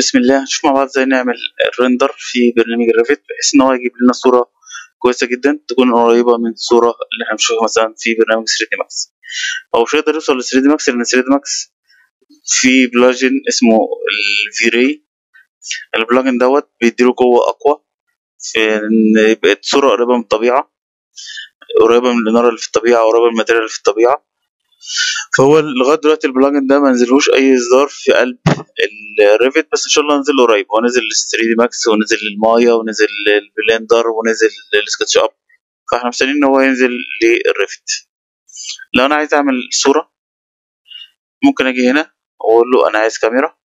بسم الله هنشوف مع بعض ازاي نعمل الريندر في برنامج الريفت بحيث ان هو يجيب لنا صورة كويسة جدا تكون قريبة من الصورة اللي احنا بنشوفها مثلا في برنامج 3 دي ماكس هو مش هيقدر يوصل ل 3 دي ماكس لان 3 دي ماكس في بلجن اسمه الفيري البلجن دوت بيديله قوة أقوى في إن يبقى الصورة قريبة من الطبيعة قريبة من الإنارة اللي في الطبيعة قريبة من الماتيريال اللي في الطبيعة فهو لغايه دلوقتي البلجن ده ما نزلوش اي اصدار في قلب الريفت بس ان شاء الله نزل قريب هو نزل 3 دي ماكس ونزل المايا ونزل البلندر ونزل السكتش اب فاحنا مستنيين ان هو ينزل للريفت لو انا عايز اعمل صوره ممكن اجي هنا واقول له انا عايز كاميرا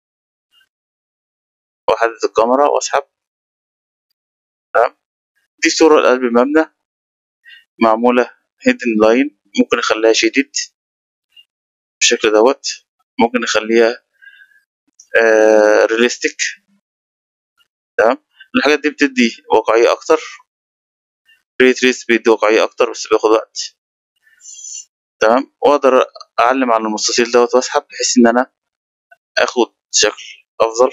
واحدد الكاميرا واسحب تمام دي صوره لقلب المبنى معموله هيدن لاين ممكن اخليها شيدد بالشكل دوت ممكن نخليها آه رياليستيك تمام الحاجات دي بتدي واقعية أكتر ري تريس بيدي واقعية أكتر بس بياخد وقت تمام وأقدر أعلم على المستطيل دوت وأسحب بحيث إن أنا آخد شكل أفضل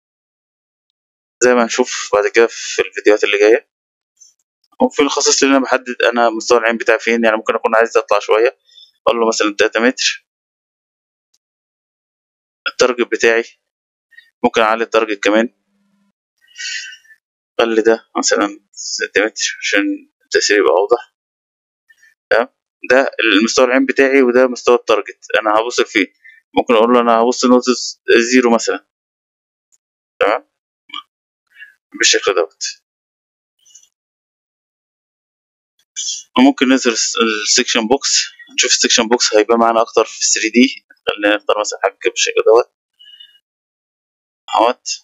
زي ما هنشوف بعد كده في الفيديوهات اللي جاية وفي الخصائص اللي أنا بحدد أنا مستوى العين بتاعي فين يعني ممكن أكون عايز أطلع شوية أقول له مثلا تلاتة متر التارجت بتاعي ممكن اعلي التارجت كمان خلي ده مثلا سنتيمتر عشان التأثير يبقى اوضح تمام ده المستوى العين بتاعي وده مستوى التارجت انا هبص فيه ممكن اقول له انا هبص نقطة زيرو مثلا تمام بالشكل دوت وممكن ننزل السكشن بوكس نشوف السكشن بوكس هيبقى معانا اكتر في 3 دي خلينا نختار مثلا حاجة بالشكل دوت اهوت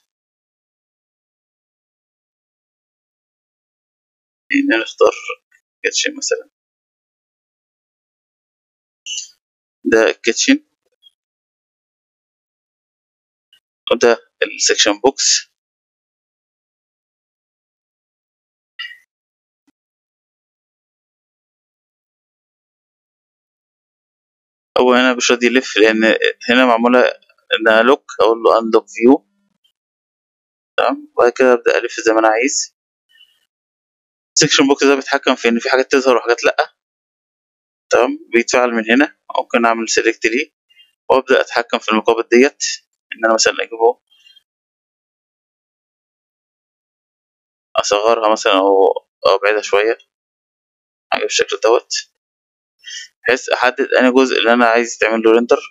هنا نختار كيتشن مثلا ده الكيتشن وده السكشن بوكس هو هنا مش راضي يلف لان هنا معمولة انها لوك اقول له انلوك فيو تمام وبعد كده ابدا الف زي ما انا عايز السكشن بوكس ده بيتحكم في ان في حاجات تظهر وحاجات لا تمام بيتفعل من هنا ممكن اعمل سيلكت ليه وابدا اتحكم في المقابل ديت ان انا مثلا اجيبه اصغرها مثلا او ابعدها شويه حاجه بالشكل دوت بحيث احدد انا جزء اللي انا عايز تعمل له ريندر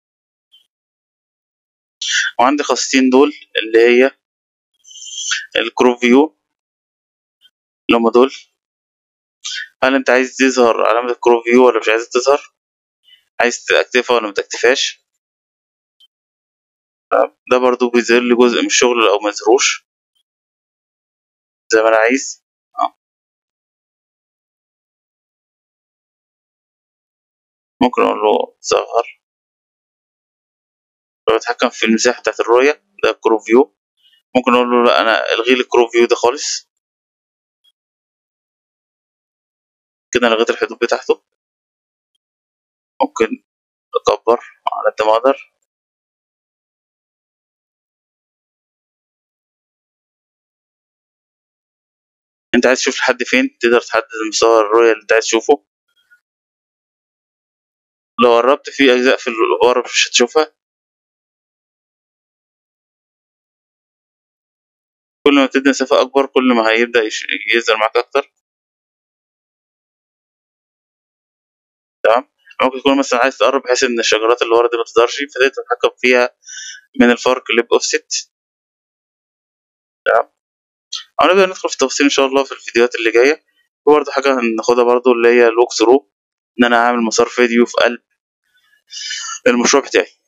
وعندي خاصيتين دول اللي هي الكروب فيو اللي هما دول هل انت عايز تظهر علامة الكروب فيو ولا مش عايز تظهر عايز تكتفها ولا متكتفهاش ده برضو بيظهر لي جزء من الشغل او مظهروش زي ما انا عايز ممكن اقول له ظهر بتحكم في المساحة بتاعت الرؤية ده الكروب فيو ممكن اقول له لا انا الغي لي الكروب فيو ده خالص كده انا لغيت الحدود بتاعته ممكن اكبر على قد ما اقدر انت عايز تشوف لحد فين تقدر تحدد مستوى الرؤية اللي انت عايز تشوفه لو قربت في اجزاء في الغرب مش هتشوفها كل ما تدي مسافة أكبر كل ما هيبدأ يظهر معاك أكتر تمام ممكن تكون مثلا عايز تقرب بحيث إن الشجرات اللي ورا دي متظهرش فتقدر تتحكم فيها من الفار كليب أوفست تمام هنبدأ ندخل في التفاصيل إن شاء الله في الفيديوهات اللي جاية وبرضه حاجة هناخدها برضه اللي هي الوك ثرو إن أنا أعمل مسار فيديو في قلب المشروع بتاعي